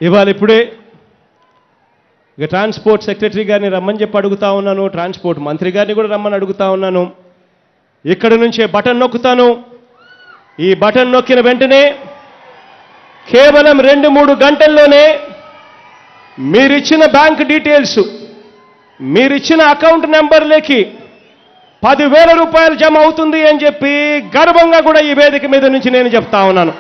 ఇవాళ ఇప్పుడే ఇక ట్రాన్స్పోర్ట్ సెక్రటరీ గారిని రమ్మని చెప్పి అడుగుతా ఉన్నాను ట్రాన్స్పోర్ట్ మంత్రి గారిని కూడా రమ్మని అడుగుతా ఉన్నాను ఇక్కడ నుంచే బటన్ నొక్కుతాను ఈ బటన్ నొక్కిన వెంటనే కేవలం రెండు మూడు గంటల్లోనే మీరిచ్చిన బ్యాంక్ డీటెయిల్స్ మీరిచ్చిన అకౌంట్ నెంబర్లకి పదివేల రూపాయలు జమ అవుతుంది అని చెప్పి గర్వంగా కూడా ఈ వేదిక మీద నుంచి నేను చెప్తా ఉన్నాను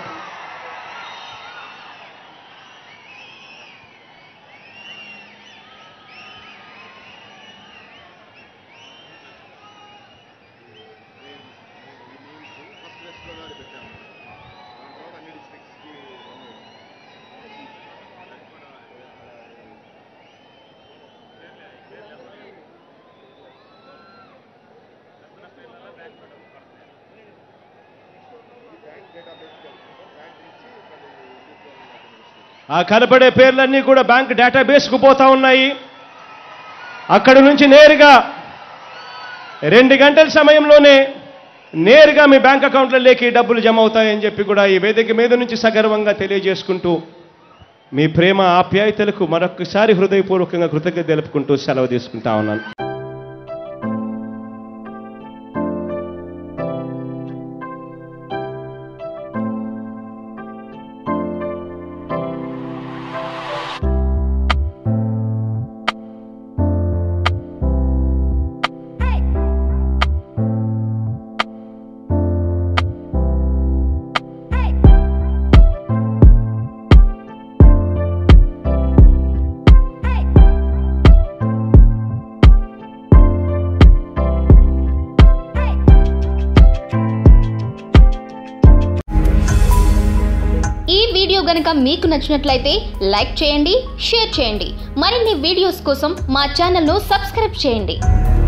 ఆ కనపడే పేర్లన్నీ కూడా బ్యాంక్ డేటాబేస్కు పోతా ఉన్నాయి అక్కడి నుంచి నేరుగా రెండు గంటల సమయంలోనే నేరుగా మీ బ్యాంక్ అకౌంట్లలోకి డబ్బులు జమ అవుతాయని చెప్పి కూడా ఈ వేదిక మీద నుంచి సగర్వంగా తెలియజేసుకుంటూ మీ ప్రేమ ఆప్యాయతలకు మరొకసారి హృదయపూర్వకంగా కృతజ్ఞత తెలుపుకుంటూ సెలవు తీసుకుంటా ఉన్నాను ఈ వీడియో గనుక మీకు నచ్చినట్లయితే లైక్ చేయండి షేర్ చేయండి మరిన్ని వీడియోస్ కోసం మా ఛానల్ను సబ్స్క్రైబ్ చేయండి